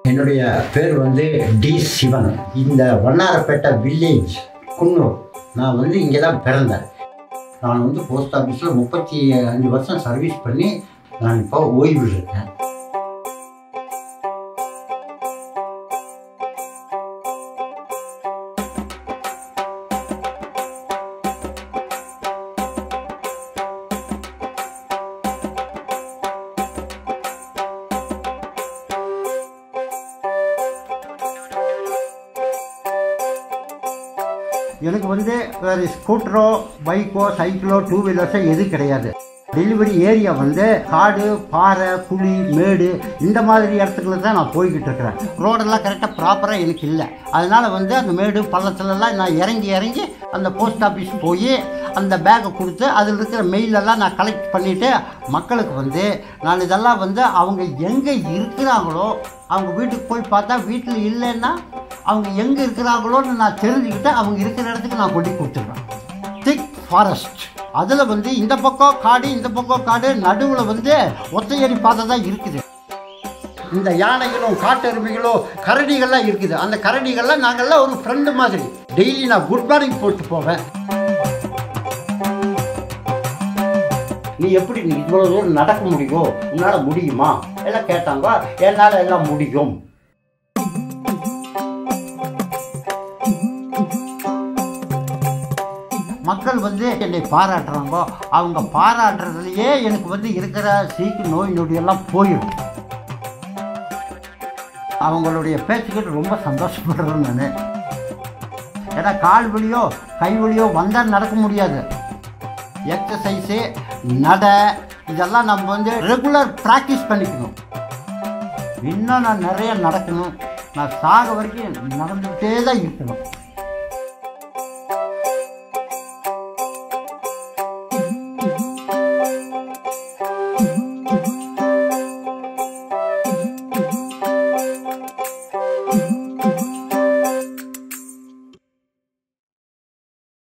என்னுடைய பேர் வந்து டி சிவன் இந்த வண்ணாரப்பேட்டை வில்லேஜ் குன்னூர் நான் வந்து இங்கே தான் பிறந்தேன் நான் வந்து போஸ்ட் ஆஃபீஸில் முப்பத்தி அஞ்சு வருஷம் சர்வீஸ் பண்ணி நான் இப்போ ஓய்வு இருக்கேன் எனக்கு வந்து வேறு ஸ்கூட்டரோ பைக்கோ சைக்கிளோ டூ வீலர்ஸோ எதுவும் கிடையாது டெலிவரி ஏரியா வந்து காடு பாறை குழி மேடு இந்த மாதிரி இடத்துக்குள்ள தான் நான் போய்கிட்டு இருக்கிறேன் ரோடெல்லாம் கரெக்டாக ப்ராப்பராக எனக்கு இல்லை அதனால் வந்து அந்த மேடு பள்ளத்துலலாம் நான் இறங்கி இறங்கி அந்த போஸ்ட் ஆஃபீஸ் போய் அந்த பேக்கை கொடுத்து அதில் இருக்கிற மெயிலெல்லாம் நான் கலெக்ட் பண்ணிவிட்டு மக்களுக்கு வந்து நான் இதெல்லாம் வந்து அவங்க எங்கே இருக்கிறாங்களோ அவங்க வீட்டுக்கு போய் பார்த்தா வீட்டில் இல்லைன்னா அவங்க எங்கே இருக்கிறாங்களோன்னு நான் தெரிஞ்சுக்கிட்டு அவங்க இருக்கிற இடத்துக்கு நான் கொண்டு கொடுத்துருவேன் திக் ஃபாரஸ்ட் அதில் வந்து இந்த பக்கம் காடு இந்த பக்கம் காடு நடுவில் வந்து ஒத்தையடி பாதை தான் இருக்குது இந்த யானைகளும் காட்டெருமைகளும் கரடிகள்லாம் இருக்குது அந்த கரடிகள்லாம் நாங்கள்லாம் ஒரு ஃப்ரெண்டு மாதிரி டெய்லி நான் குட் மார்னிங் போட்டு போவேன் நீ எப்படி நீ இவ்வளோ தூரம் நடக்க முடியும் உன்னால் முடியுமா எல்லாம் கேட்டாங்க என்னால் எல்லாம் முடியும் மக்கள் வந்து என்னை பாராட்டுறாங்க அவங்க பாராட்டுறதுலையே எனக்கு வந்து இருக்கிற சீக்கு நோய் நொடியெல்லாம் போயிடும் அவங்களுடைய பேச்சுக்கிட்டு ரொம்ப சந்தோஷப்படுறேன் நான் ஏன்னா கால் வலியோ கை வலியோ வந்தால் நடக்க முடியாது எக்ஸசைஸு நட இதெல்லாம் நம்ம வந்து ரெகுலர் ப்ராக்டிஸ் பண்ணிக்கணும் இன்னும் நான் நிறைய நடக்கணும் நான் சாக வரைக்கும் நடந்துகிட்டே தான் இருக்கணும்